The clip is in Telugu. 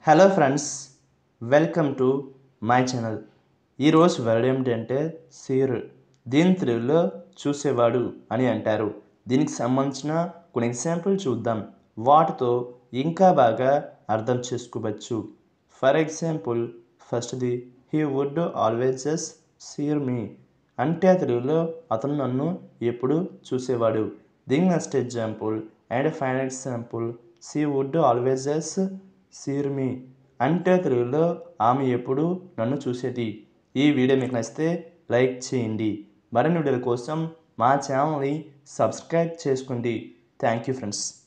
hello friends welcome to my channel ఈరోజు వర్డ్ ఏమిటంటే సీర్ దీని తెలుగులో చూసేవాడు అని అంటారు దీనికి సంబంధించిన కొన్ని ఎగ్జాంపుల్ చూద్దాం వాటితో ఇంకా బాగా అర్థం చేసుకోవచ్చు ఫర్ ఎగ్జాంపుల్ ఫస్ట్ది he would always seer me అంటే తెలుగులో అతను నన్ను ఎప్పుడు చూసేవాడు దీని next example and final example she would always seer me అంటే తెలుగులో ఆమె ఎప్పుడు నన్ను చూసేది ఈ వీడియో మీకు నచ్చితే లైక్ చేయండి మరిన్ని వీడియోల కోసం మా ఛానల్ని సబ్స్క్రైబ్ చేసుకోండి థ్యాంక్ యూ ఫ్రెండ్స్